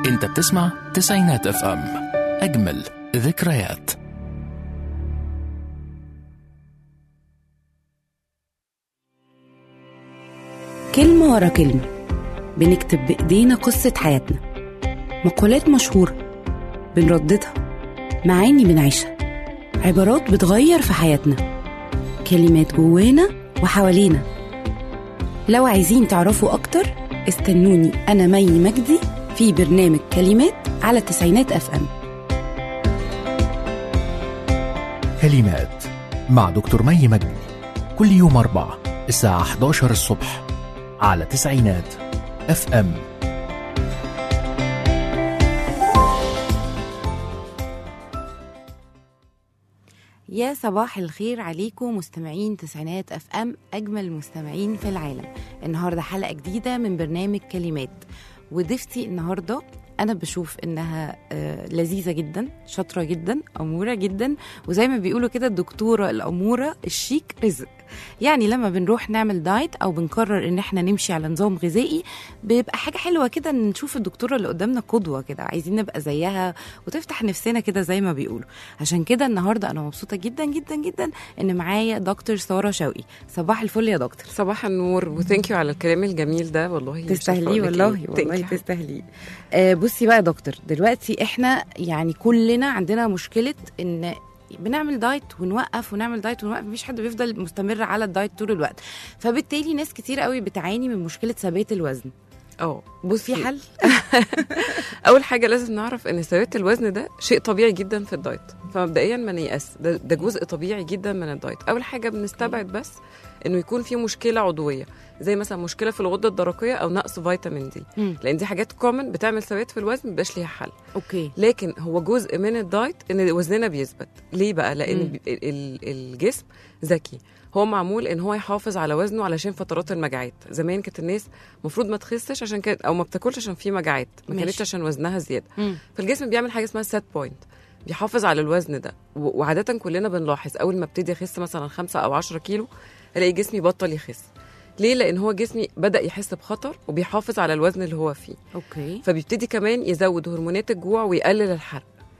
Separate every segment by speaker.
Speaker 1: انت بتسمع تسعينات اف ام اجمل ذكريات
Speaker 2: كلمة ورا كلمة بنكتب بإيدينا قصة حياتنا مقولات مشهورة بنرددها معاني بنعيشها عبارات بتغير في حياتنا كلمات جوانا وحوالينا لو عايزين تعرفوا أكتر استنوني أنا مي مجدي في برنامج كلمات على تسعينات أف أم
Speaker 1: كلمات مع دكتور مي مجدي كل يوم أربعة الساعة 11 الصبح على تسعينات اف ام
Speaker 2: يا صباح الخير عليكم مستمعين تسعينات اف ام اجمل مستمعين في العالم النهارده حلقه جديده من برنامج كلمات وضيفتي النهارده انا بشوف انها آه، لذيذه جدا شاطره جدا اموره جدا وزي ما بيقولوا كده الدكتوره الاموره الشيك رزق يعني لما بنروح نعمل دايت او بنقرر ان احنا نمشي على نظام غذائي بيبقى حاجه حلوه كده ان نشوف الدكتوره اللي قدامنا قدوه كده عايزين نبقى زيها وتفتح نفسنا كده زي ما بيقولوا عشان كده النهارده انا مبسوطه جدا جدا جدا ان معايا دكتور ساره شوقي صباح الفل يا دكتور
Speaker 3: صباح النور وثانك يو على الكلام الجميل ده والله مش عارفة
Speaker 2: تستاهليه
Speaker 3: أقول لك
Speaker 2: والله
Speaker 3: إيه.
Speaker 2: والله
Speaker 3: Thank you.
Speaker 2: تستاهليه آه بصي بقى يا دكتور دلوقتي احنا يعني كلنا عندنا مشكله ان بنعمل دايت ونوقف ونعمل دايت ونوقف مفيش حد بيفضل مستمر على الدايت طول الوقت فبالتالي ناس كتير قوي بتعاني من مشكله ثبات الوزن
Speaker 3: اه
Speaker 2: في
Speaker 3: بصي
Speaker 2: حل
Speaker 3: اول حاجه لازم نعرف ان ثبات الوزن ده شيء طبيعي جدا في الدايت فمبدئيا ما نيأس ده, ده جزء طبيعي جدا من الدايت اول حاجه بنستبعد بس انه يكون في مشكله عضويه زي مثلا مشكله في الغده الدرقيه او نقص فيتامين دي
Speaker 2: مم.
Speaker 3: لان دي حاجات كومن بتعمل ثبات في الوزن مبقاش ليها حل
Speaker 2: اوكي
Speaker 3: لكن هو جزء من الدايت ان وزننا بيثبت ليه بقى لان
Speaker 2: مم.
Speaker 3: بي- ال- الجسم ذكي هو معمول ان هو يحافظ على وزنه علشان فترات المجاعات زمان كانت الناس المفروض ما تخسش عشان كانت او ما بتاكلش عشان في مجاعات ما
Speaker 2: ماشي.
Speaker 3: كانتش عشان وزنها زياده
Speaker 2: مم.
Speaker 3: فالجسم بيعمل حاجه اسمها سيت بوينت بيحافظ على الوزن ده و- وعاده كلنا بنلاحظ اول ما ابتدي اخس مثلا خمسة او عشرة كيلو الاقي جسمي بطل يخس ليه لان هو جسمي بدا يحس بخطر وبيحافظ على الوزن اللي هو فيه
Speaker 2: اوكي
Speaker 3: فبيبتدي كمان يزود هرمونات الجوع ويقلل الحرق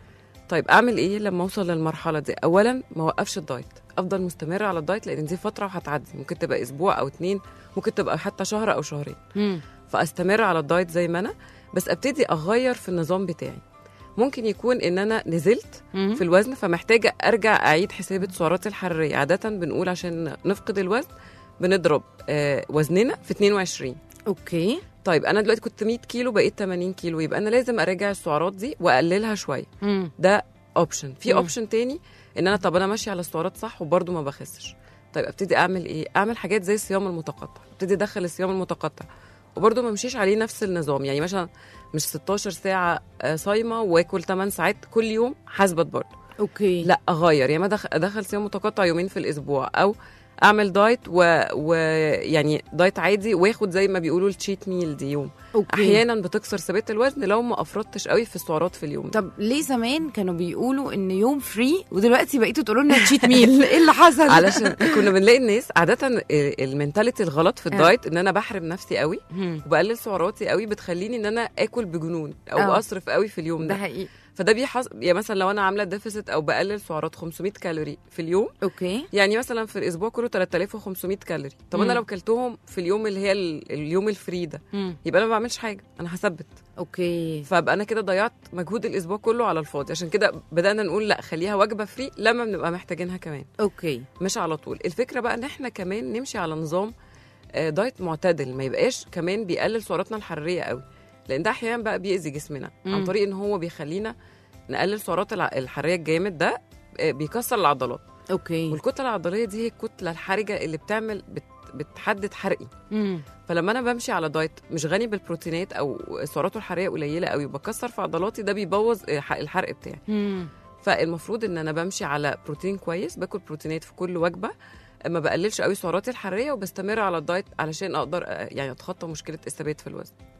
Speaker 3: طيب اعمل ايه لما اوصل للمرحله دي اولا ما اوقفش الدايت افضل مستمره على الدايت لان دي فتره وهتعدي ممكن تبقى اسبوع او اتنين ممكن تبقى حتى شهر او شهرين
Speaker 2: مم.
Speaker 3: فاستمر على الدايت زي ما انا بس ابتدي اغير في النظام بتاعي ممكن يكون ان انا نزلت
Speaker 2: مم.
Speaker 3: في الوزن فمحتاجه ارجع اعيد حساب السعرات الحراريه عاده بنقول عشان نفقد الوزن بنضرب آه وزننا في 22
Speaker 2: اوكي
Speaker 3: طيب انا دلوقتي كنت 100 كيلو بقيت 80 كيلو يبقى انا لازم اراجع السعرات دي واقللها شويه
Speaker 2: مم.
Speaker 3: ده اوبشن في
Speaker 2: مم.
Speaker 3: اوبشن تاني ان انا طب انا ماشيه على السعرات صح وبرده ما بخسش طيب ابتدي اعمل ايه اعمل حاجات زي الصيام المتقطع ابتدي ادخل الصيام المتقطع وبرده ما امشيش عليه نفس النظام يعني مثلا مش 16 ساعه آه، صايمه واكل 8 ساعات كل يوم حاسبت برضه
Speaker 2: اوكي
Speaker 3: لا اغير يعني ما أدخ- ادخل صيام متقطع يومين في الاسبوع او اعمل دايت ويعني و... يعني دايت عادي واخد زي ما بيقولوا التشيت ميل دي يوم
Speaker 2: اوكي
Speaker 3: احيانا بتكسر ثبات الوزن لو ما افرطتش قوي في السعرات في اليوم ده.
Speaker 2: طب ليه زمان كانوا بيقولوا ان يوم فري ودلوقتي بقيتوا تقولوا لنا تشيت ميل ايه اللي حصل
Speaker 3: علشان كنا بنلاقي الناس عاده ال- المنتاليتي الغلط في الدايت ان انا بحرم نفسي قوي
Speaker 2: مم.
Speaker 3: وبقلل سعراتي قوي بتخليني ان انا اكل بجنون او
Speaker 2: آه.
Speaker 3: اصرف قوي في اليوم
Speaker 2: ده
Speaker 3: ده
Speaker 2: حقيقي
Speaker 3: فده بيحصل يعني مثلا لو انا عامله ديفيسيت او بقلل سعرات 500 كالوري في اليوم
Speaker 2: اوكي
Speaker 3: يعني مثلا في الاسبوع كله 3500 كالوري طب انا
Speaker 2: مم.
Speaker 3: لو كلتهم في اليوم اللي هي ال- اليوم الفري ده
Speaker 2: مم.
Speaker 3: يبقى انا ما بعملش حاجه انا هثبت
Speaker 2: اوكي
Speaker 3: فابقى انا كده ضيعت مجهود الاسبوع كله على الفاضي عشان كده بدانا نقول لا خليها وجبه فري لما بنبقى محتاجينها كمان
Speaker 2: اوكي
Speaker 3: مش على طول الفكره بقى ان احنا كمان نمشي على نظام آه، دايت معتدل ما يبقاش كمان بيقلل سعراتنا الحراريه قوي لان ده احيانا بقى بيأذي جسمنا
Speaker 2: مم.
Speaker 3: عن طريق ان هو بيخلينا نقلل سعرات الع- الحراريه الجامد ده آه، بيكسر العضلات
Speaker 2: اوكي
Speaker 3: والكتله العضليه دي هي الكتله الحرجه اللي بتعمل بت بتحدد حرقي
Speaker 2: مم.
Speaker 3: فلما انا بمشي على دايت مش غني بالبروتينات او سعراته الحراريه قليله قوي وبكسر في عضلاتي ده بيبوظ آه، ح- الحرق بتاعي
Speaker 2: مم.
Speaker 3: فالمفروض ان انا بمشي على بروتين كويس باكل بروتينات في كل وجبه ما بقللش قوي سعراتي الحراريه وبستمر على الدايت علشان اقدر آه، يعني اتخطى مشكله الثبات في الوزن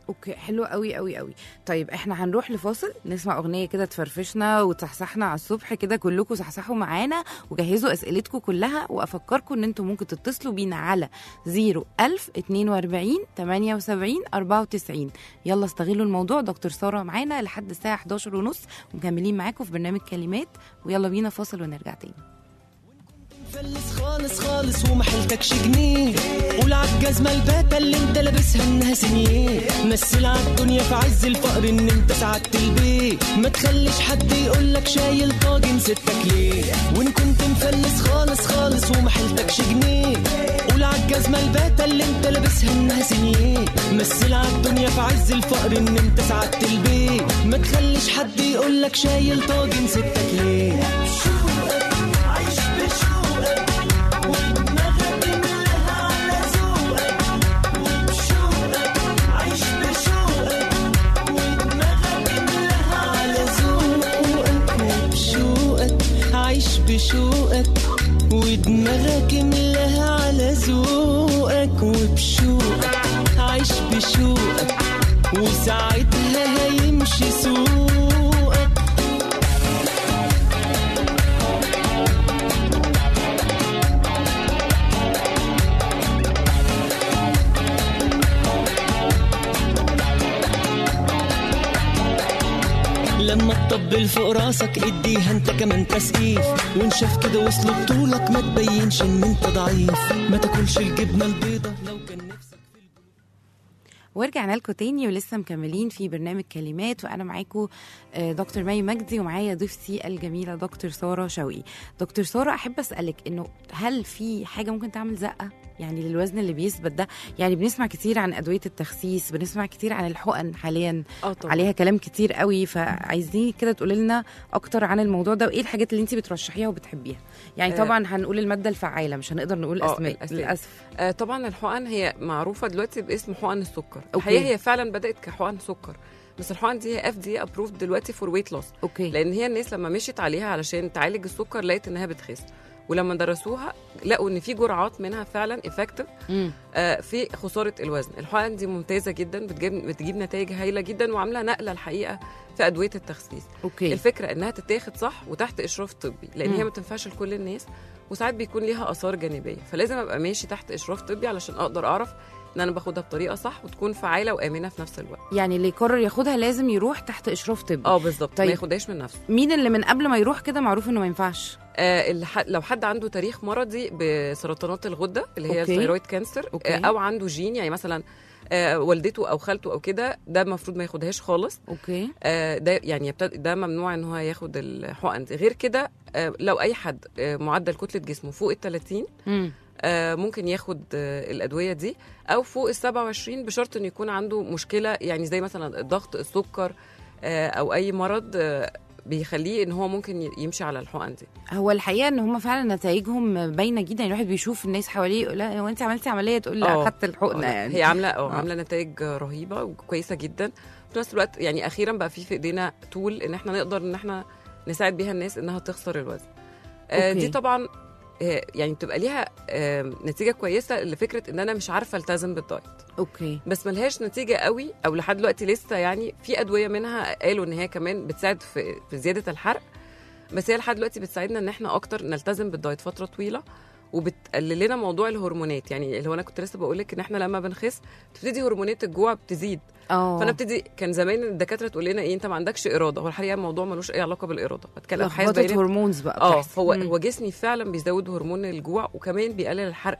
Speaker 2: اوكي حلو قوي قوي قوي طيب احنا هنروح لفاصل نسمع اغنيه كده تفرفشنا وتصحصحنا على الصبح كده كلكم صحصحوا معانا وجهزوا اسئلتكم كلها وافكركم ان انتم ممكن تتصلوا بينا على 01000 42 78 94 يلا استغلوا الموضوع دكتور ساره معانا لحد الساعه 11 ونص ومكملين معاكم في برنامج كلمات ويلا بينا فاصل ونرجع تاني
Speaker 4: فلس خالص خالص وما حيلتكش جنيه قول عالجزمة الباتة اللي انت لابسها انها سنيه مثل عالدنيا في عز الفقر ان انت سعدت البيت ما تخليش حد يقولك شايل طاجن ستك ليه وان كنت مفلس خالص خالص وما حيلتكش جنيه قول عالجزمة الباتة اللي انت لابسها انها سنيه مثل عالدنيا في عز الفقر ان انت سعدت البيت ما تخليش حد يقولك شايل طاجن ستك ليه عيش بشوقك ودماغك ملها على ذوقك وبشوقك عيش بشوقك ودماغك ملها على ذوقك وبشوقك عيش بشوقك ودماغك ملها على ذوقك وبشوقك عيش بشوقك وساعتها هيمشي سوقك لما تطبل فوق راسك اديها انت كمان تسقيف وان شاف كده وصل بطولك ما تبينش ان انت ضعيف ما تاكلش الجبنه البيضه لو كان نفسك
Speaker 2: ورجعنا لكم تاني ولسه مكملين في برنامج كلمات وانا معاكم آه، دكتور مي مجدي ومعايا ضيفتي الجميله دكتور ساره شوقي دكتور ساره احب اسالك انه هل في حاجه ممكن تعمل زقه يعني للوزن اللي بيثبت ده يعني بنسمع كتير عن ادويه التخسيس بنسمع كتير عن الحقن حاليا
Speaker 3: اه طبعا
Speaker 2: عليها كلام كتير قوي فعايزين كده تقولي لنا اكتر عن الموضوع ده وايه الحاجات اللي انت بترشحيها وبتحبيها يعني
Speaker 3: آه.
Speaker 2: طبعا هنقول الماده الفعاله مش هنقدر نقول
Speaker 3: آه،
Speaker 2: اسماء
Speaker 3: الأسامي.
Speaker 2: للاسف
Speaker 3: آه طبعا الحقن هي معروفه دلوقتي باسم حقن السكر
Speaker 2: أوكي.
Speaker 3: الحقيقه هي فعلا بدات كحقن سكر بس الحقن دي هي اف دي ابروفد دلوقتي فور ويت لوس
Speaker 2: اوكي
Speaker 3: لان هي الناس لما مشيت عليها علشان تعالج السكر لقيت انها بتخس ولما درسوها لقوا ان في جرعات منها فعلا افكتيف
Speaker 2: مم.
Speaker 3: في خساره الوزن الحقن دي ممتازه جدا بتجيب بتجيب نتائج هايله جدا وعامله نقله الحقيقه في ادويه التخسيس
Speaker 2: اوكي
Speaker 3: الفكره انها تتاخد صح وتحت اشراف طبي لان
Speaker 2: مم.
Speaker 3: هي ما تنفعش لكل الناس وساعات بيكون ليها اثار جانبيه فلازم ابقى ماشي تحت اشراف طبي علشان اقدر اعرف ان انا باخدها بطريقه صح وتكون فعاله وامنه في نفس الوقت
Speaker 2: يعني اللي يقرر ياخدها لازم يروح تحت اشراف طبي
Speaker 3: اه بالظبط
Speaker 2: طيب.
Speaker 3: ما ياخدهاش من نفسه
Speaker 2: مين اللي من قبل ما يروح كده معروف انه ما ينفعش
Speaker 3: آه اللي ح- لو حد عنده تاريخ مرضي بسرطانات الغده اللي هي
Speaker 2: أوكي.
Speaker 3: الثيرويد كانسر
Speaker 2: أوكي.
Speaker 3: آه او عنده جين يعني مثلا آه والدته او خالته او كده ده المفروض ما ياخدهاش خالص
Speaker 2: اوكي
Speaker 3: آه، ده يعني يبتد... ده ممنوع ان هو ياخد الحقن دي غير كده آه، لو اي حد آه، معدل كتله جسمه فوق ال 30
Speaker 2: مم.
Speaker 3: آه، ممكن ياخد آه، الادويه دي او فوق ال 27 بشرط انه يكون عنده مشكله يعني زي مثلا الضغط السكر آه، او اي مرض آه، بيخليه ان هو ممكن ي- يمشي على الحقن دي
Speaker 2: هو الحقيقه ان هم فعلا نتائجهم باينه جدا يعني الواحد بيشوف الناس حواليه يقول لها هو انت عملتي عمليه تقول لا
Speaker 3: آه.
Speaker 2: اخدت الحقنه
Speaker 3: آه،
Speaker 2: يعني
Speaker 3: هي عامله اه
Speaker 2: آه.
Speaker 3: عامله نتائج رهيبه وكويسه جدا في نفس الوقت يعني اخيرا بقى في في ايدينا تول ان احنا نقدر ان احنا نساعد بيها الناس انها تخسر الوزن آه
Speaker 2: أوكي.
Speaker 3: دي طبعا آه، يعني بتبقى ليها آه، نتيجه كويسه لفكره ان انا مش عارفه التزم بالدايت
Speaker 2: اوكي
Speaker 3: بس ملهاش نتيجه قوي او لحد دلوقتي لسه يعني في ادويه منها قالوا ان هي كمان بتساعد في في زياده الحرق بس هي لحد دلوقتي بتساعدنا ان احنا اكتر نلتزم بالدايت فتره طويله وبتقلل لنا موضوع الهرمونات يعني اللي هو انا كنت لسه بقول لك ان احنا لما بنخس بتبتدي هرمونات الجوع بتزيد
Speaker 2: اه
Speaker 3: فانا ابتدي كان زمان الدكاتره تقول لنا ايه انت ما عندكش اراده هو الحقيقه الموضوع ملوش اي علاقه بالاراده بتكلم ابحاث
Speaker 2: لخبطه
Speaker 3: بينت
Speaker 2: هرمونز بقى
Speaker 3: اه
Speaker 2: بتحصل.
Speaker 3: هو
Speaker 2: مم.
Speaker 3: هو جسمي فعلا بيزود هرمون الجوع وكمان بيقلل الحرق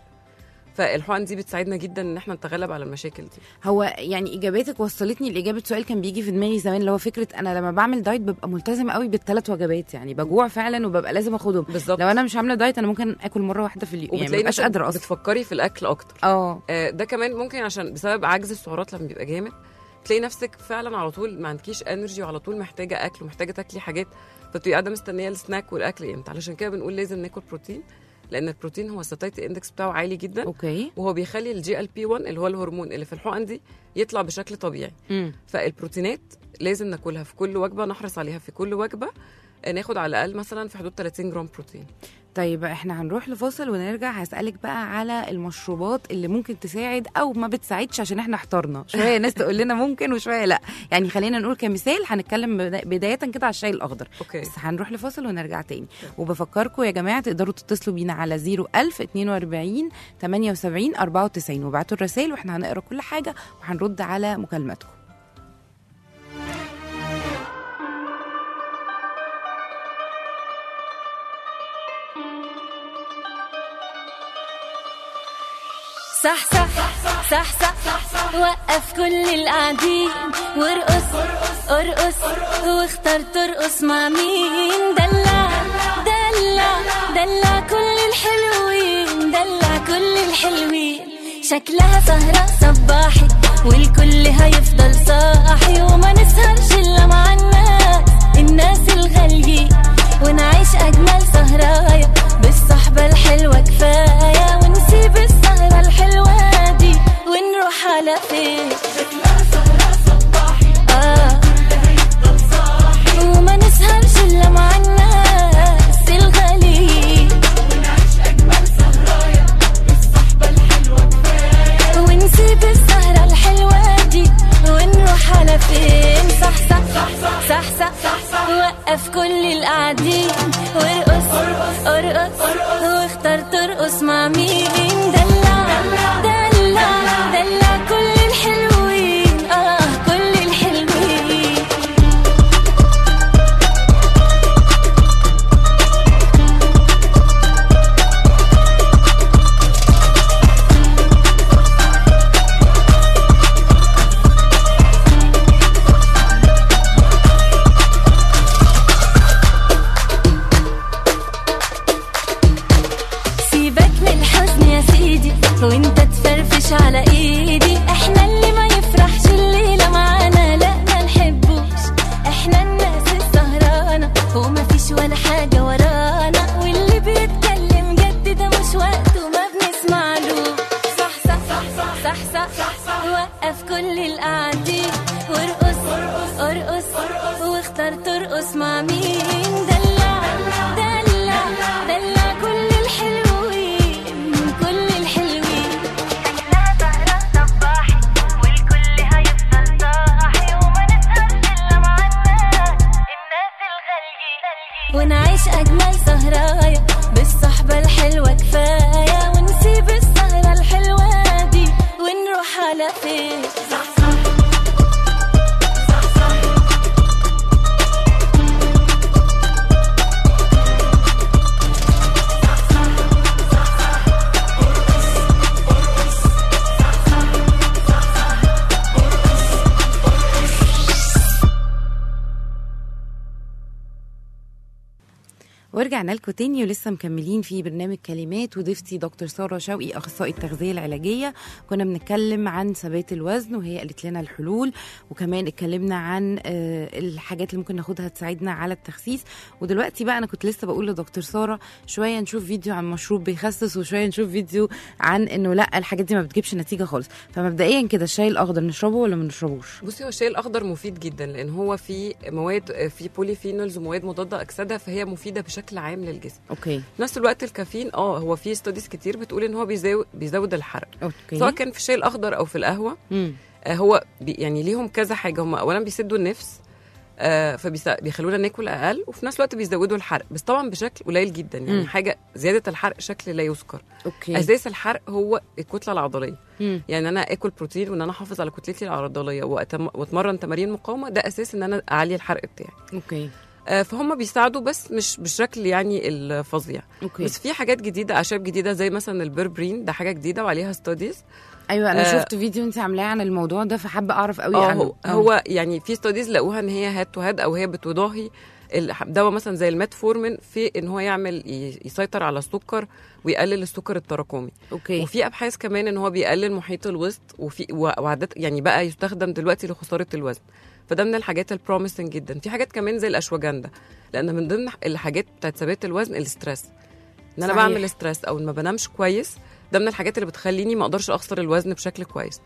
Speaker 3: فالحقن دي بتساعدنا جدا ان احنا نتغلب على المشاكل دي
Speaker 2: هو يعني اجاباتك وصلتني لاجابه سؤال كان بيجي في دماغي زمان اللي هو فكره انا لما بعمل دايت ببقى ملتزم قوي بالثلاث وجبات يعني بجوع فعلا وببقى لازم اخدهم
Speaker 3: بالظبط
Speaker 2: لو انا مش عامله دايت انا ممكن اكل مره واحده في اليوم يعني
Speaker 3: وبتلاقي
Speaker 2: مبقاش
Speaker 3: نفسك
Speaker 2: قادره اصلا
Speaker 3: بتفكري في الاكل اكتر
Speaker 2: اه
Speaker 3: آه، ده كمان ممكن عشان بسبب عجز السعرات لما بيبقى جامد تلاقي نفسك فعلا على طول ما عندكيش انرجي وعلى طول محتاجه اكل ومحتاجه تاكلي حاجات فبتبقي قاعده مستنيه السناك والاكل امتى علشان كده بنقول لازم ناكل بروتين لان البروتين هو الساتايتي اندكس بتاعه عالي جدا
Speaker 2: اوكي
Speaker 3: وهو بيخلي الجي ال بي 1 اللي هو الهرمون اللي في الحقن دي يطلع بشكل طبيعي
Speaker 2: امم
Speaker 3: فالبروتينات لازم ناكلها في كل وجبه نحرص عليها في كل وجبه آه، ناخد على الاقل مثلا في حدود 30 جرام بروتين
Speaker 2: طيب احنا هنروح لفاصل ونرجع هسألك بقى على المشروبات اللي ممكن تساعد او ما بتساعدش عشان احنا احترنا شويه ناس تقول لنا ممكن وشويه لا يعني خلينا نقول كمثال هنتكلم بدا- بدايه كده على الشاي الاخضر
Speaker 3: اوكي
Speaker 2: بس هنروح لفاصل ونرجع تاني وبفكركم يا جماعه تقدروا تتصلوا بينا على 01000 42 78 94 وابعتوا الرسائل واحنا هنقرا كل حاجه وهنرد على مكالماتكم
Speaker 5: صح صح صح صح وقف كل القاعدين وارقص ارقص واختار ترقص مع مين دلع دلع دلع كل الحلوين دلع كل الحلوين شكلها سهرة صباحي والكل هيفضل صاحي وما نسهرش الا مع الناس الناس الغاليين ونعيش اجمل سهرايا بالصحبة الحلوة كفاية ونسيب السهرة الحلوة دي ونروح على فين آه. وما نسهرش الا مع الناس الغاليين ونسيب السهرة الحلوة دي ونروح على فين صح صح صح صح صح وقف كل القاعدين وارقص ارقص واختار ترقص مع مين دلع دلع دلع كل الحلوين اه كل الحلوين سيبك من الحزن يا سيدي وانت تفرفش على ايدي احنا اللي ما يفرحش الليلة معانا لا ما نحبوش احنا الناس السهرانة وما فيش ولا حاجة ورانا واللي بيتكلم جد ده مش وقته ما بنسمعلوش صح صح صح صح صح, صح, صح وقف كل القاعدين وارقص ارقص واختار ترقص مع مين دلع دلع دلع كل الحلوين كل الحلوين شكلها سهرة صباحي والكل هيفضل صاحي وما نسهرش الا مع الناس الناس الغاليين ونعيش اجمل سهرايا بالصحبة الحلوة كفاية ونسيب السهرة الحلوة دي ونروح على فين صح صح
Speaker 2: ورجعنا لكم تاني ولسه مكملين في برنامج كلمات وضيفتي دكتور ساره شوقي اخصائي التغذيه العلاجيه كنا بنتكلم عن ثبات الوزن وهي قالت لنا الحلول وكمان اتكلمنا عن آه، الحاجات اللي ممكن ناخدها تساعدنا على التخسيس ودلوقتي بقى انا كنت لسه بقول لدكتور ساره شويه نشوف فيديو عن مشروب بيخسس وشويه نشوف فيديو عن انه لا الحاجات دي ما بتجيبش نتيجه خالص فمبدئيا كده الشاي الاخضر نشربه ولا ما نشربوش
Speaker 3: بصي هو الشاي الاخضر مفيد جدا لان هو فيه مواد فيه بوليفينولز ومواد مضاده اكسده فهي مفيده بشكل عام للجسم
Speaker 2: اوكي
Speaker 3: في نفس الوقت الكافيين اه هو في ستاديز كتير بتقول ان هو بيزود بيزود الحرق
Speaker 2: اوكي
Speaker 3: سواء كان في الشاي الاخضر او في القهوه
Speaker 2: مم.
Speaker 3: آه، هو بي يعني ليهم كذا حاجه هم اولا بيسدوا النفس آه فبيخلونا ناكل اقل وفي نفس الوقت بيزودوا الحرق بس طبعا بشكل قليل جدا يعني
Speaker 2: مم.
Speaker 3: حاجه زياده الحرق شكل لا يذكر
Speaker 2: اوكي
Speaker 3: اساس الحرق هو الكتله العضليه
Speaker 2: مم.
Speaker 3: يعني انا اكل بروتين وان انا احافظ على كتلتي العضليه وأتم- واتمرن تمارين مقاومه ده اساس ان انا اعلي الحرق بتاعي
Speaker 2: اوكي
Speaker 3: آه فهم بيساعدوا بس مش بشكل يعني الفظيع
Speaker 2: اوكي
Speaker 3: بس في حاجات جديده اعشاب جديده زي مثلا البربرين ده حاجه جديده وعليها ستاديز
Speaker 2: ايوه انا
Speaker 3: آه،
Speaker 2: شفت فيديو انت عاملاه عن الموضوع ده فحابه اعرف قوي
Speaker 3: اه
Speaker 2: عنه
Speaker 3: هو, هو يعني في ستاديز لقوها ان هي هاد تو هاد او هي بتضاهي الح- دواء مثلا زي الميتفورمين في ان هو يعمل ي- يسيطر على السكر ويقلل السكر التراكمي
Speaker 2: اوكي
Speaker 3: وفي ابحاث كمان ان هو بيقلل محيط الوسط وفي و- وعادات يعني بقى يستخدم دلوقتي لخساره الوزن فده من الحاجات البروميسنج جدا في حاجات كمان زي الاشواجندا لان من ضمن الحاجات بتاعت ثبات الوزن الاسترس ان انا
Speaker 2: صحيح.
Speaker 3: بعمل ستريس او إن ما بنامش كويس ده من الحاجات اللي بتخليني ما اقدرش اخسر الوزن بشكل كويس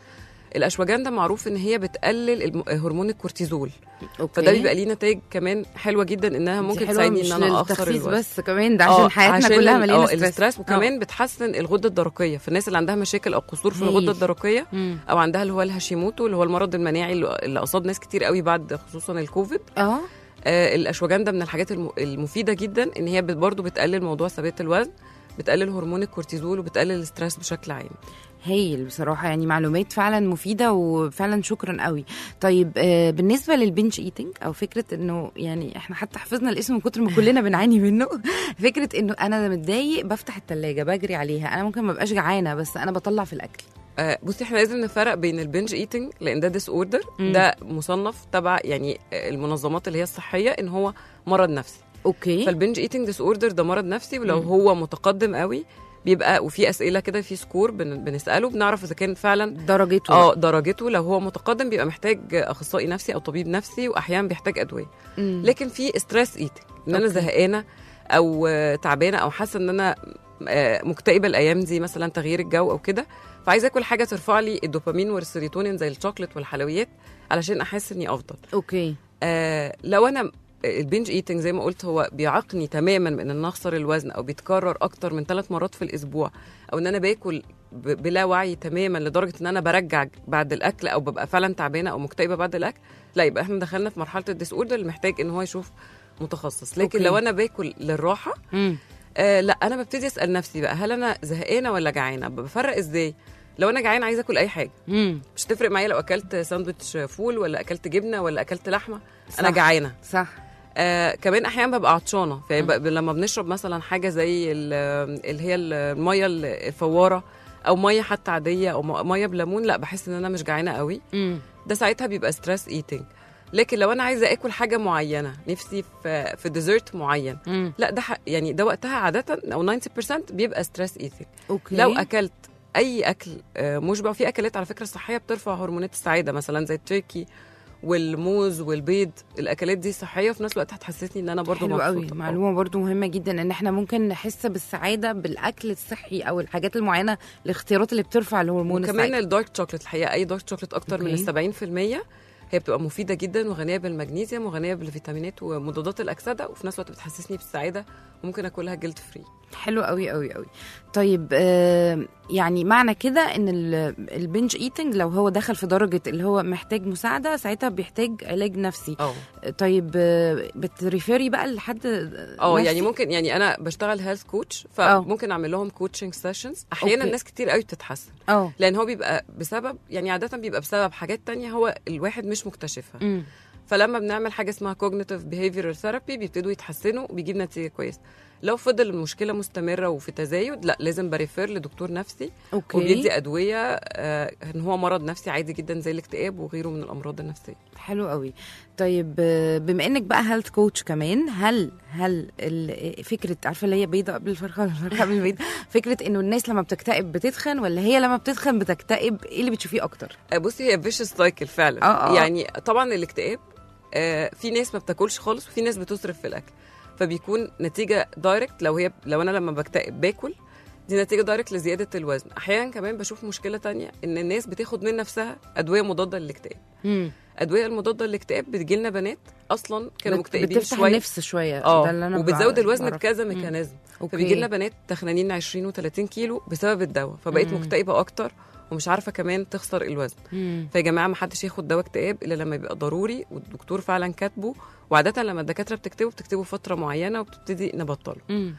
Speaker 3: الاشواجندا معروف ان هي بتقلل الم- هرمون الكورتيزول
Speaker 2: أوكي.
Speaker 3: فده بيبقى ليه نتائج كمان حلوه جدا انها
Speaker 2: دي
Speaker 3: ممكن
Speaker 2: حلوة
Speaker 3: تساعدني
Speaker 2: مش
Speaker 3: ان انا اخسر
Speaker 2: للتخسيس
Speaker 3: الوزن
Speaker 2: بس كمان ده عشان
Speaker 3: آه،
Speaker 2: حياتنا
Speaker 3: عشان
Speaker 2: كلها
Speaker 3: ال-
Speaker 2: مليانه
Speaker 3: آه،
Speaker 2: ستريس
Speaker 3: الاسترس وكمان بتحسن الغده الدرقيه في الناس اللي عندها مشاكل او قصور في
Speaker 2: هايل.
Speaker 3: الغده الدرقيه
Speaker 2: مم.
Speaker 3: او عندها اللي هو الهاشيموتو اللي هو المرض المناعي اللي اللي اصاب ناس كتير قوي بعد خصوصا الكوفيد
Speaker 2: اه
Speaker 3: آه الاشواجندا من الحاجات الم- المفيده جدا ان هي بت- برضو بتقلل موضوع ثبات الوزن بتقلل هرمون الكورتيزول وبتقلل الاسترس بشكل عام
Speaker 2: هايل بصراحه يعني معلومات فعلا مفيده وفعلا شكرا قوي طيب آه بالنسبه للبنش ايتنج او فكره انه يعني احنا حتى حفظنا الاسم من كتر ما كلنا بنعاني منه فكره انه انا متضايق بفتح التلاجة بجري عليها انا ممكن ما ابقاش جعانه بس انا بطلع في الاكل
Speaker 3: آه، بصي احنا لازم نفرق بين البنج ايتنج لان ده ديس اوردر
Speaker 2: مم.
Speaker 3: ده مصنف تبع يعني آه، المنظمات اللي هي الصحيه ان هو مرض نفسي
Speaker 2: اوكي
Speaker 3: فالبنج ايتنج ديس اوردر ده مرض نفسي ولو
Speaker 2: مم.
Speaker 3: هو متقدم قوي بيبقى وفي اسئله كده في سكور بن بنساله بنعرف اذا كان فعلا
Speaker 2: درجته
Speaker 3: اه درجته لو هو متقدم بيبقى محتاج اخصائي نفسي او طبيب نفسي واحيانا بيحتاج ادويه
Speaker 2: مم.
Speaker 3: لكن في ستريس ايتنج ان انا
Speaker 2: أوكي.
Speaker 3: زهقانه او آه، تعبانه او حاسه ان انا آه، مكتئبه الايام دي مثلا تغيير الجو او كده فعايزه اكل حاجه ترفع لي الدوبامين والسيروتونين زي الشوكليت والحلويات علشان احس اني افضل
Speaker 2: اوكي
Speaker 3: آه لو انا البنج ايتنج زي ما قلت هو بيعاقني تماما من ان أنا اخسر الوزن او بيتكرر اكتر من ثلاث مرات في الاسبوع او ان انا باكل ب- بلا وعي تماما لدرجه ان انا برجع بعد الاكل او ببقى فعلا تعبانه او مكتئبه بعد الاكل لا يبقى احنا دخلنا في مرحله الديس اوردر اللي محتاج ان هو يشوف متخصص لكن
Speaker 2: أوكي.
Speaker 3: لو انا باكل للراحه
Speaker 2: مم.
Speaker 3: آه لا انا ببتدي اسال نفسي بقى هل انا زهقانه ولا جعانه بفرق ازاي لو انا جعانه عايزه اكل اي حاجه
Speaker 2: مم.
Speaker 3: مش تفرق معايا لو اكلت ساندوتش فول ولا اكلت جبنه ولا اكلت لحمه انا
Speaker 2: صح.
Speaker 3: جعانه
Speaker 2: صح
Speaker 3: آه كمان احيانا ببقى عطشانه فيبقى لما بنشرب مثلا حاجه زي ال- اللي هي الميه الفواره او ميه حتى عاديه او م- ميه بليمون لا بحس ان انا مش جعانه قوي
Speaker 2: مم.
Speaker 3: ده ساعتها بيبقى ستريس ايتنج لكن لو انا عايزه اكل حاجه معينه نفسي في في ديزرت معين
Speaker 2: مم.
Speaker 3: لا ده ح- يعني ده وقتها عاده او 90% بيبقى ستريس ايتنج
Speaker 2: اوكي
Speaker 3: لو اكلت اي اكل آه، مشبع في اكلات على فكره صحيه بترفع هرمونات السعاده مثلا زي التركي والموز والبيض الاكلات دي صحيه وفي نفس الوقت هتحسسني ان انا برضو
Speaker 2: حلو
Speaker 3: مبسوطه
Speaker 2: قوي
Speaker 3: آه.
Speaker 2: معلومه برضو مهمه جدا ان احنا ممكن نحس بالسعاده بالاكل الصحي او الحاجات المعينه الاختيارات اللي بترفع الهرمون
Speaker 3: وكمان
Speaker 2: السعيد
Speaker 3: الدارك شوكليت الحقيقه اي دارك شوكليت اكتر
Speaker 2: أوكي.
Speaker 3: من ال 70% هي بتبقى مفيده جدا وغنيه بالمغنيسيوم وغنيه بالفيتامينات ومضادات الاكسده وفي نفس الوقت بتحسسني بالسعاده وممكن اكلها جلد فري
Speaker 2: حلو قوي قوي قوي طيب آه يعني معنى كده ان ال- البنج ايتنج لو هو دخل في درجه اللي هو محتاج مساعده ساعتها بيحتاج علاج نفسي
Speaker 3: اه
Speaker 2: طيب آه بتريفيري بقى لحد
Speaker 3: اه
Speaker 2: نفسي؟
Speaker 3: يعني ممكن يعني انا بشتغل هيلث كوتش
Speaker 2: آه.
Speaker 3: فممكن اعمل لهم كوتشنج سيشنز احيانا
Speaker 2: أوكي.
Speaker 3: ناس كتير قوي بتتحسن
Speaker 2: اه
Speaker 3: لان هو بيبقى بسبب يعني عاده بيبقى بسبب حاجات تانية هو الواحد مش مكتشفها
Speaker 2: أمم.
Speaker 3: فلما بنعمل حاجه اسمها cognitive behavioral therapy بيبتدوا يتحسنوا وبيجيب نتيجه كويسه لو فضل المشكله مستمره وفي تزايد لا لازم بريفير لدكتور نفسي
Speaker 2: اوكي
Speaker 3: وبيدي ادويه آه ان هو مرض نفسي عادي جدا زي الاكتئاب وغيره من الامراض النفسيه
Speaker 2: حلو قوي طيب آه، بما انك بقى هيلث كوتش كمان هل هل ال- فكره عارفه اللي هي بيضه قبل الفرخه ولا الفرخه قبل البيضه فكره انه الناس لما بتكتئب بتتخن ولا هي لما بتتخن بتكتئب ايه اللي بتشوفيه اكتر
Speaker 3: آه، بصي هي فيشس سايكل فعلا
Speaker 2: آه، آه.
Speaker 3: يعني طبعا الاكتئاب آه في ناس ما بتاكلش خالص وفي ناس بتصرف في الاكل فبيكون نتيجه دايركت لو هي لو انا لما بكتئب باكل دي نتيجه دايركت لزياده الوزن احيانا كمان بشوف مشكله تانية ان الناس بتاخد من نفسها ادويه مضاده للاكتئاب
Speaker 2: مم.
Speaker 3: ادويه المضاده للاكتئاب بتجي لنا بنات اصلا كانوا
Speaker 2: بت-
Speaker 3: مكتئبين
Speaker 2: بتفتح
Speaker 3: شويه
Speaker 2: النفس شويه
Speaker 3: اه
Speaker 2: ده اللي انا
Speaker 3: وبتزود
Speaker 2: بع-
Speaker 3: الوزن
Speaker 2: بعرفه.
Speaker 3: بكذا
Speaker 2: مم.
Speaker 3: ميكانيزم
Speaker 2: أوكي.
Speaker 3: فبيجي لنا بنات تخنانين 20 و30 كيلو بسبب الدواء فبقت
Speaker 2: مم.
Speaker 3: مكتئبه اكتر ومش عارفه كمان تخسر الوزن
Speaker 2: مم.
Speaker 3: فيا جماعه ما حدش ياخد دواء اكتئاب الا لما يبقى ضروري والدكتور فعلا كاتبه وعاده لما الدكاتره بتكتبه بتكتبه فتره معينه وبتبتدي نبطله
Speaker 2: مم.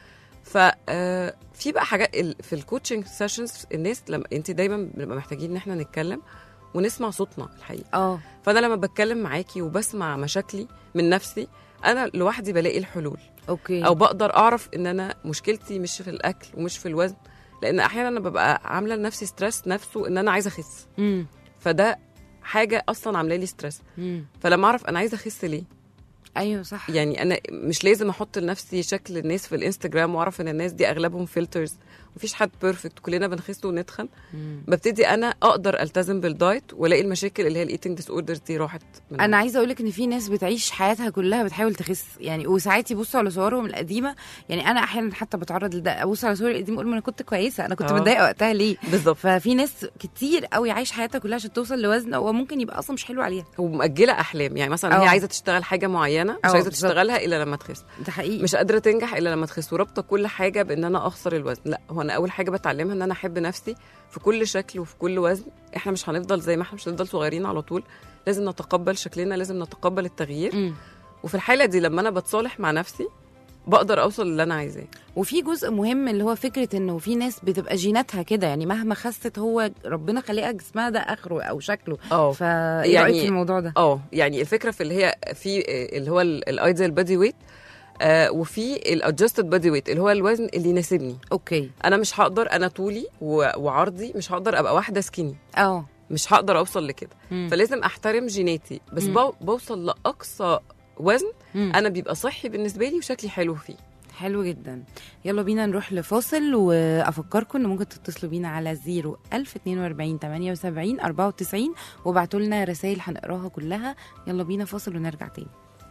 Speaker 3: ففي بقى حاجات ال- في الكوتشنج سيشنز الناس لما انت دايما بنبقى محتاجين ان احنا نتكلم ونسمع صوتنا الحقيقه
Speaker 2: اه
Speaker 3: فانا لما بتكلم معاكي وبسمع مشاكلي من نفسي انا لوحدي بلاقي الحلول
Speaker 2: اوكي
Speaker 3: او بقدر اعرف ان انا مشكلتي مش في الاكل ومش في الوزن لان احيانا انا ببقى عامله لنفسي ستريس نفسه ان انا عايزه اخس
Speaker 2: مم.
Speaker 3: فده حاجه اصلا عامله لي ستريس
Speaker 2: مم.
Speaker 3: فلما اعرف انا عايزه اخس ليه
Speaker 2: ايوه صح
Speaker 3: يعني انا مش لازم احط لنفسي شكل الناس في الانستجرام واعرف ان الناس دي اغلبهم فلترز مفيش حد بيرفكت كلنا بنخس ونتخن ببتدي انا اقدر التزم بالدايت والاقي المشاكل اللي هي الايتنج ديس اوردرز دي راحت منها.
Speaker 2: انا عايزه اقولك ان في ناس بتعيش حياتها كلها بتحاول تخس يعني وساعات يبصوا على صورهم القديمه يعني انا احيانا حتى بتعرض لده ابص على صوري القديمه اقول ما انا كنت كويسه انا كنت
Speaker 3: آه.
Speaker 2: متضايقه وقتها ليه
Speaker 3: بالظبط
Speaker 2: ففي ناس كتير قوي عايش حياتها كلها عشان توصل لوزن هو ممكن يبقى اصلا مش حلو عليها
Speaker 3: ومأجله احلام يعني مثلا
Speaker 2: أه.
Speaker 3: هي عايزه تشتغل حاجه معينه مش
Speaker 2: أه،
Speaker 3: عايزه
Speaker 2: بالظبط.
Speaker 3: تشتغلها الا لما تخس
Speaker 2: ده حقيقي
Speaker 3: مش قادره تنجح الا لما تخس ورابطه كل حاجه بان انا اخسر الوزن لا هو انا اول حاجه بتعلمها ان انا احب نفسي في كل شكل وفي كل وزن احنا مش هنفضل زي ما احنا مش هنفضل صغيرين على طول لازم نتقبل شكلنا لازم نتقبل التغيير
Speaker 2: مم.
Speaker 3: وفي الحاله دي لما انا بتصالح مع نفسي بقدر اوصل للي انا عايزاه
Speaker 2: وفي جزء مهم اللي هو فكره انه في ناس بتبقى جيناتها كده يعني مهما خست هو ربنا خلقها جسمها ده اخره او شكله
Speaker 3: اه
Speaker 2: فايه يعني
Speaker 3: يعني-
Speaker 2: رايك في الموضوع ده
Speaker 3: اه يعني الفكره في اللي هي في اللي هو الايديال بادي ويت وفي الادجستد بادي ويت اللي هو الوزن اللي يناسبني
Speaker 2: اوكي
Speaker 3: انا مش هقدر انا طولي و- وعرضي مش هقدر ابقى واحده سكيني
Speaker 2: اه
Speaker 3: مش هقدر اوصل لكده
Speaker 2: مم.
Speaker 3: فلازم احترم جيناتي بس
Speaker 2: مم.
Speaker 3: بو- بوصل لاقصى وزن
Speaker 2: مم.
Speaker 3: انا بيبقى صحي بالنسبه لي وشكلي حلو فيه
Speaker 2: حلو جدا يلا بينا نروح لفاصل وافكركم ان ممكن تتصلوا بينا على 0 1042 78 94 وابعتوا لنا رسائل هنقراها كلها يلا بينا فاصل ونرجع تاني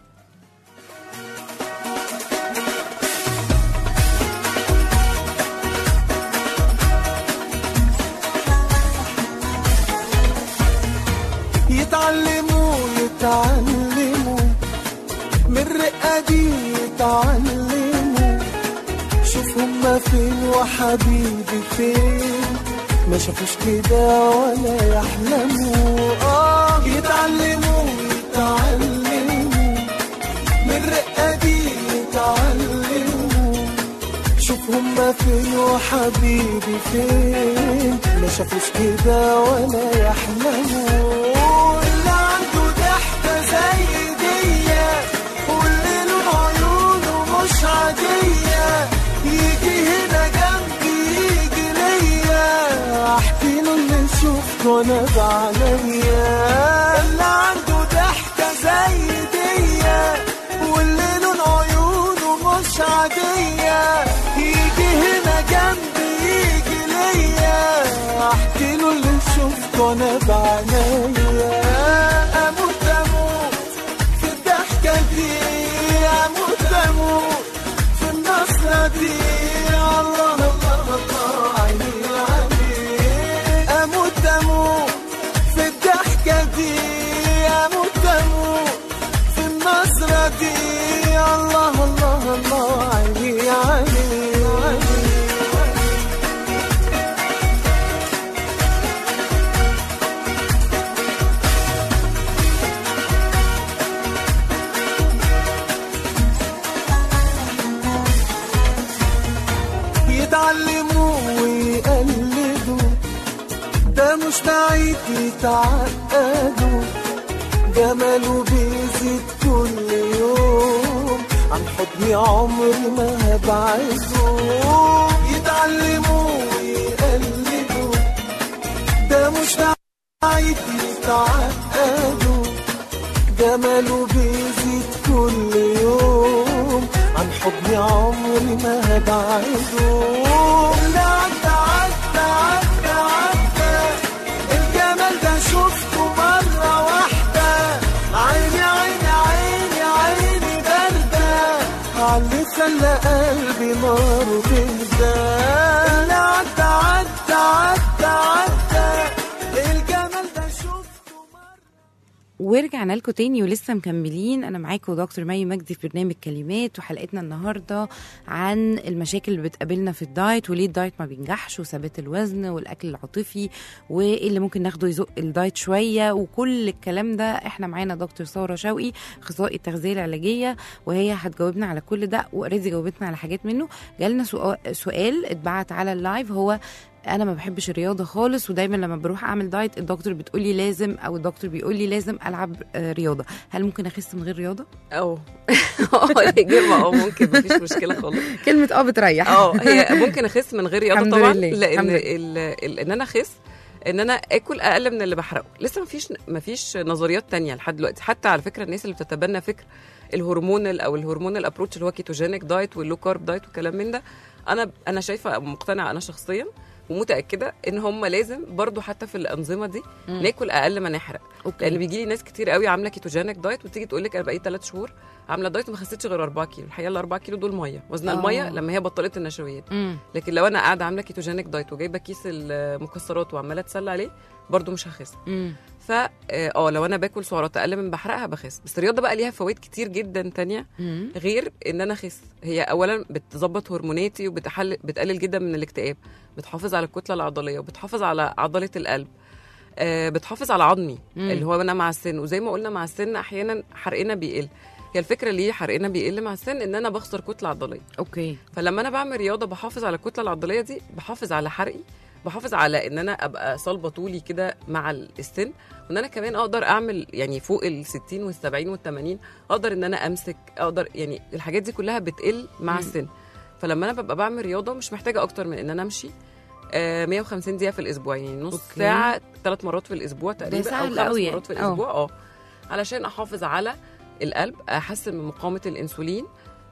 Speaker 6: يتعلموا يتعلموا من الرقة دي يتعلموا شوف هما فين وحبيبي فين ما شافوش كده ولا يحلموا اه يتعلموا يتعلموا من الرقة دي يتعلموا شوف هما فين وحبيبي فين ما شافوش كده ولا يحلموا اللي عنده ضحكة زي دي واللي له عيونه مش عادية يجي هنا جنبي يجي ليا احكي له اللي شفته انا بعينيا اللي عنده ضحكة زي دي واللي له عيونه مش عادية يجي هنا جنبي يجي ليا احكي له اللي شفته انا بعينيا اموت اموت في الضحكة دي اموت اموت في النصرة دي الله الله الله عيني عيني اموت اموت في الضحكة دي اموت اموت في النظرة دي الله الله الله عيني عيني عيني يتعلموا ويقلدوا ده مش بعيد يتعقدوا جماله بيزيد كل يوم عن حضني عمري ما هبعده يتعلموا ويقلدوا ده مش بعيد يتعقدوا جماله بيزيد كل يوم عن حضني عمري ما هبعده لا عدى عدى عدى عدى الجمال ده شفته مرة واحدة عيني عيني عيني عيني باردة عاللي خلى قلبي نار تهدى لا عدى عدى عدى عدى الجمال ده شفته مرة
Speaker 2: ورجعنا لكم تاني ولسه مكملين انا معاكم دكتور مي مجدي في برنامج كلمات وحلقتنا النهارده عن المشاكل اللي بتقابلنا في الدايت وليه الدايت ما بينجحش وثبات الوزن والاكل العاطفي وايه اللي ممكن ناخده يزق الدايت شويه وكل الكلام ده احنا معانا دكتور ساره شوقي اخصائي التغذيه العلاجيه وهي هتجاوبنا على كل ده واوريدي جاوبتنا على حاجات منه جالنا سؤال- سؤال اتبعت على اللايف هو انا ما بحبش الرياضه خالص ودايما لما بروح اعمل دايت الدكتور بتقول لي لازم او الدكتور بيقول لي لازم العب آه، رياضه هل ممكن اخس من غير رياضه
Speaker 3: اه اه الاجابه اه ممكن مفيش مشكله خالص
Speaker 2: كلمه اه بتريح
Speaker 3: اه هي ممكن اخس من غير رياضه
Speaker 2: الحمد
Speaker 3: طبعا
Speaker 2: لله،
Speaker 3: لان
Speaker 2: الحمد
Speaker 3: ال- ال- ان انا اخس ان انا اكل اقل من اللي بحرقه لسه مفيش مفيش نظريات تانية لحد دلوقتي حتى على فكره الناس اللي بتتبنى فكر الهرمونال او الهرمونال ابروتش اللي هو كيتوجينيك دايت واللو كارب دايت والكلام من ده انا انا شايفه مقتنعه انا شخصيا ومتاكده ان هم لازم برضو حتى في الانظمه دي
Speaker 2: مم.
Speaker 3: ناكل اقل ما نحرق
Speaker 2: اوكي
Speaker 3: لان بيجي لي ناس كتير قوي عامله كيتوجينيك دايت وتيجي تقول لك انا بقيت 3 شهور عامله دايت وما خسيتش غير 4 كيلو الحقيقه ال 4 كيلو دول ميه وزن
Speaker 2: آه.
Speaker 3: الميه لما هي بطلت النشويات
Speaker 2: مم.
Speaker 3: لكن لو انا قاعده عامله كيتوجينيك دايت وجايبه كيس المكسرات وعماله اتسلى عليه برضو مش هخس
Speaker 2: مم.
Speaker 3: فا اه لو انا باكل سعرات اقل من بحرقها بخس بس الرياضه بقى ليها فوائد كتير جدا تانية
Speaker 2: مم.
Speaker 3: غير ان انا اخس هي اولا بتظبط هرموناتي وبتحل بتقلل جدا من الاكتئاب بتحافظ على الكتله العضليه وبتحافظ على عضله القلب آه بتحافظ على عظمي
Speaker 2: مم.
Speaker 3: اللي هو انا مع السن وزي ما قلنا مع السن احيانا حرقنا بيقل هي الفكره ليه حرقنا بيقل مع السن ان انا بخسر كتله عضليه
Speaker 2: اوكي
Speaker 3: فلما انا بعمل رياضه بحافظ على الكتله العضليه دي بحافظ على حرقي بحافظ على ان انا ابقى صلبه طولي كده مع السن وان انا كمان اقدر اعمل يعني فوق ال 60 وال 70 وال 80 اقدر ان انا امسك اقدر يعني الحاجات دي كلها بتقل مع
Speaker 2: مم.
Speaker 3: السن فلما انا ببقى بعمل رياضه مش محتاجه اكتر من ان انا امشي آه 150 دقيقه في الاسبوع يعني نص
Speaker 2: أوكي.
Speaker 3: ساعه ثلاث مرات في الاسبوع تقريبا
Speaker 2: سهل
Speaker 3: او خمس
Speaker 2: أوي يعني.
Speaker 3: مرات في
Speaker 2: أه.
Speaker 3: الاسبوع اه علشان احافظ على القلب احسن من مقاومه الانسولين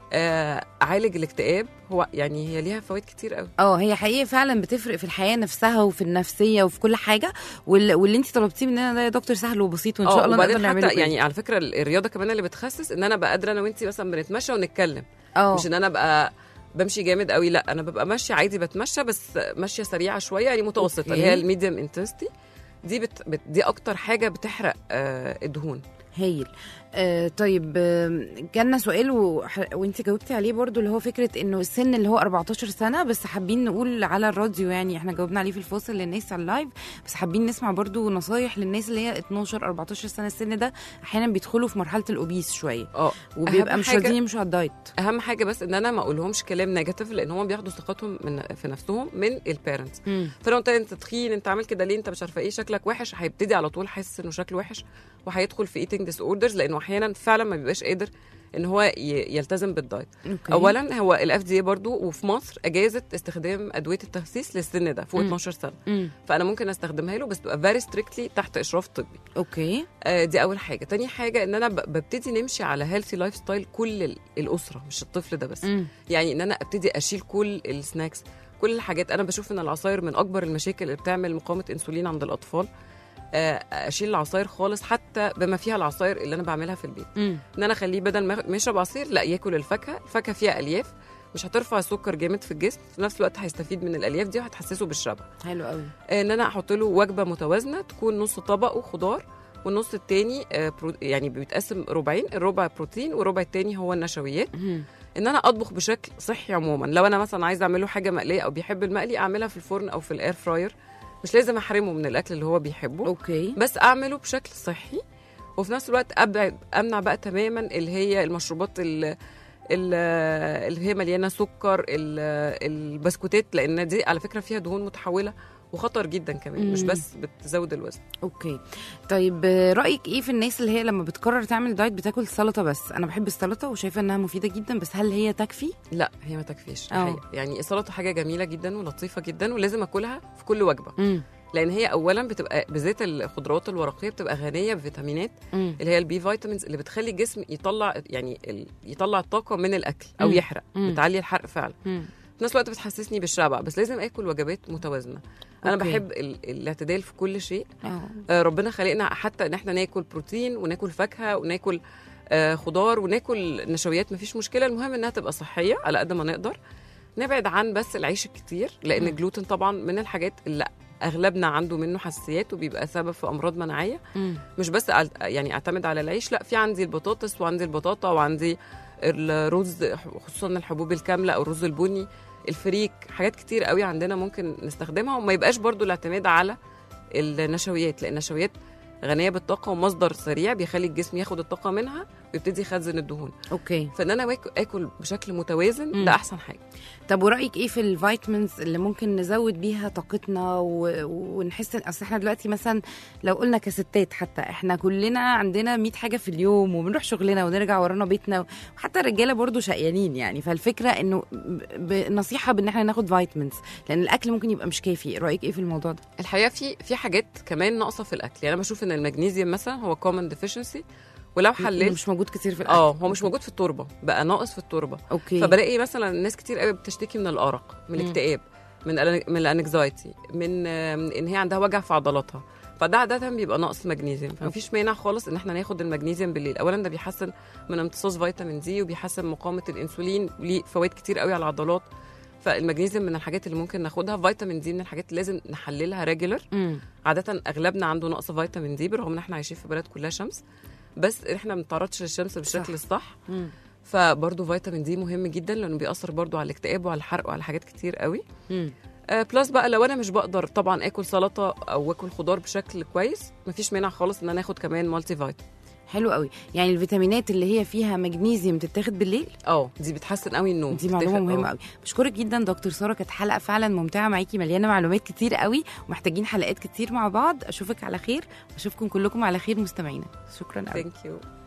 Speaker 3: آه، اعالج الاكتئاب هو يعني هي ليها فوائد كتير قوي
Speaker 2: اه هي حقيقة فعلا بتفرق في الحياة نفسها وفي النفسية وفي كل حاجة وال- واللي انت طلبتيه مننا ده يا دكتور سهل وبسيط وان شاء الله نقدر
Speaker 3: وبعدين
Speaker 2: نعمله
Speaker 3: حتى يعني على فكره الرياضه كمان اللي بتخسس ان انا بقى قادره انا وانت مثلا بنتمشى ونتكلم
Speaker 2: اه
Speaker 3: مش ان انا ابقى بمشي جامد قوي لا انا ببقى ماشيه عادي بتمشى بس ماشيه سريعه شويه يعني متوسطه
Speaker 2: أوكي.
Speaker 3: اللي هي الميديوم انتنستي دي بت... بت... دي اكتر حاجه بتحرق آه الدهون
Speaker 2: هايل آه طيب آه جالنا سؤال وح- وانت جاوبتي عليه برضو اللي هو فكره انه السن اللي هو 14 سنه بس حابين نقول على الراديو يعني احنا جاوبنا عليه في الفاصل للناس على اللايف بس حابين نسمع برضو نصايح للناس اللي هي 12 14 سنه السن ده احيانا بيدخلوا في مرحله الاوبيس شويه
Speaker 3: اه
Speaker 2: وبيبقى
Speaker 3: أهم
Speaker 2: مش
Speaker 3: حاجة-
Speaker 2: راضيين يمشوا على الدايت
Speaker 3: اهم حاجه بس ان انا ما اقولهمش كلام نيجاتيف لان هم بياخدوا ثقتهم من في نفسهم من البيرنتس
Speaker 2: مم.
Speaker 3: فلو انت انت تخين انت عامل كده ليه انت مش عارفه ايه شكلك وحش هيبتدي على طول حاسس انه شكله وحش وهيدخل في ايتنج ديس اوردرز لانه احيانا فعلا ما بيبقاش قادر ان هو ي- يلتزم بالدايت
Speaker 2: أوكي.
Speaker 3: اولا هو الاف دي برضو وفي مصر اجازت استخدام ادويه التخسيس للسن ده فوق
Speaker 2: مم.
Speaker 3: 12 سنه
Speaker 2: مم.
Speaker 3: فانا ممكن استخدمها له بس تبقى فيري ستريكتلي تحت اشراف طبي
Speaker 2: اوكي
Speaker 3: آه، دي اول حاجه تاني حاجه ان انا ب- ببتدي نمشي على هيلثي لايف ستايل كل ال- الاسره مش الطفل ده بس
Speaker 2: مم.
Speaker 3: يعني ان انا ابتدي اشيل كل السناكس كل الحاجات انا بشوف ان العصاير من اكبر المشاكل اللي بتعمل مقاومه انسولين عند الاطفال آه، اشيل العصاير خالص حتى بما فيها العصاير اللي انا بعملها في البيت
Speaker 2: مم.
Speaker 3: ان انا اخليه بدل ما ما يشرب عصير لا ياكل الفاكهه الفاكهه فيها الياف مش هترفع السكر جامد في الجسم في نفس الوقت هيستفيد من الالياف دي وهتحسسه بالشبع
Speaker 2: حلو قوي
Speaker 3: آه، ان انا احط له وجبه متوازنه تكون نص طبقه خضار والنص التاني آه، برو... يعني بيتقسم ربعين الربع بروتين والربع التاني هو النشويات
Speaker 2: مم.
Speaker 3: ان انا اطبخ بشكل صحي عموما لو انا مثلا عايزه اعمل له حاجه مقليه او بيحب المقلي اعملها في الفرن او في الاير فراير مش لازم احرمه من الاكل اللي هو بيحبه
Speaker 2: اوكي
Speaker 3: بس اعمله بشكل صحي وفي نفس الوقت ابعد امنع بقى تماما اللي هي المشروبات ال- ال- اللي هي مليانه سكر ال- البسكوتات لان دي على فكره فيها دهون متحوله وخطر جدا كمان مش
Speaker 2: مم.
Speaker 3: بس بتزود الوزن
Speaker 2: اوكي طيب آه، رايك ايه في الناس اللي هي لما بتقرر تعمل دايت بتاكل سلطه بس انا بحب السلطه وشايفه انها مفيده جدا بس هل هي تكفي
Speaker 3: لا هي ما تكفيش
Speaker 2: اه.
Speaker 3: الحقيقة. يعني السلطه حاجه جميله جدا ولطيفه جدا ولازم اكلها في كل وجبه
Speaker 2: امم
Speaker 3: لان هي اولا بتبقى بالذات الخضروات الورقيه بتبقى غنيه بفيتامينات
Speaker 2: امم
Speaker 3: اللي هي البي فيتامينز اللي بتخلي الجسم يطلع يعني ال- يطلع الطاقه من الاكل او
Speaker 2: مم.
Speaker 3: يحرق
Speaker 2: مم.
Speaker 3: بتعلي الحرق فعلا في نفس الوقت بتحسسني بالشبع بس لازم اكل وجبات متوازنه انا
Speaker 2: أوكي.
Speaker 3: بحب ال- الاعتدال في كل شيء
Speaker 2: اه
Speaker 3: آه، ربنا خلقنا حتى ان احنا ناكل بروتين وناكل فاكهه وناكل آه، خضار وناكل نشويات مفيش مشكله المهم انها تبقى صحيه على قد ما نقدر نبعد عن بس العيش الكتير لان
Speaker 2: مم.
Speaker 3: الجلوتين طبعا من الحاجات اللي اغلبنا عنده منه حساسيات وبيبقى سبب في امراض مناعيه
Speaker 2: امم
Speaker 3: مش بس أع- يعني اعتمد على العيش لا في عندي البطاطس وعندي البطاطا وعندي الرز خصوصا الحبوب الكامله او الرز البني الفريك حاجات كتير قوي عندنا ممكن نستخدمها وما يبقاش برضو الاعتماد على النشويات لان النشويات غنيه بالطاقه ومصدر سريع بيخلي الجسم ياخد الطاقه منها ويبتدي يخزن الدهون
Speaker 2: اوكي
Speaker 3: فان انا واك- اكل بشكل متوازن
Speaker 2: مم.
Speaker 3: ده احسن حاجه
Speaker 2: طب ورايك ايه في الفيتامينز اللي ممكن نزود بيها طاقتنا و... ونحس ان اصل احنا دلوقتي مثلا لو قلنا كستات حتى احنا كلنا عندنا 100 حاجه في اليوم وبنروح شغلنا ونرجع ورانا بيتنا وحتى الرجاله برضو شقيانين يعني فالفكره انه ب- بنصيحه بان احنا ناخد فيتامينز لان الاكل ممكن يبقى مش كافي رايك ايه في الموضوع ده
Speaker 3: الحقيقه في في حاجات كمان ناقصه في الاكل يعني انا بشوف ان المغنيسيوم مثلا هو كومن ديفيشنسي ولو
Speaker 2: إنه
Speaker 3: حللت
Speaker 2: مش موجود كتير في الاكل
Speaker 3: اه هو مش موجود في التربه بقى ناقص في التربه
Speaker 2: اوكي
Speaker 3: فبلاقي مثلا ناس كتير قوي بتشتكي من الارق من
Speaker 2: مم.
Speaker 3: الاكتئاب من الأن- من الانكزايتي من آه، من ان هي عندها وجع في عضلاتها فده عاده بيبقى نقص مغنيسيوم فمفيش مانع خالص ان احنا ناخد المغنيسيوم بالليل اولا ده بيحسن من امتصاص فيتامين دي وبيحسن مقاومه الانسولين ليه فوائد كتير قوي على العضلات فالمغنيسيوم من الحاجات اللي ممكن ناخدها فيتامين دي من الحاجات اللي لازم نحللها ريجولر
Speaker 2: مم.
Speaker 3: عاده اغلبنا عنده نقص فيتامين دي برغم ان احنا عايشين في بلد كلها شمس بس احنا ما بنتعرضش للشمس بالشكل الصح
Speaker 2: مم.
Speaker 3: فبرضه فيتامين دي مهم جدا لانه بيأثر برضه على الاكتئاب وعلى الحرق وعلى حاجات كتير قوي
Speaker 2: مم.
Speaker 3: آه بلس بقى لو انا مش بقدر طبعا اكل سلطه او اكل خضار بشكل كويس مفيش مانع خالص ان انا اخد كمان مالتي فيتامين
Speaker 2: حلو قوي يعني الفيتامينات اللي هي فيها مغنيسيوم تتاخد بالليل
Speaker 3: اه دي بتحسن قوي النوم
Speaker 2: دي معلومه
Speaker 3: بتفرق،
Speaker 2: مهمه
Speaker 3: آه.
Speaker 2: قوي بشكرك جدا دكتور ساره كانت حلقه فعلا ممتعه معاكي مليانه معلومات كتير قوي ومحتاجين حلقات كتير مع بعض اشوفك على خير واشوفكم كلكم على خير مستمعينا شكرا قوي
Speaker 3: ثانك يو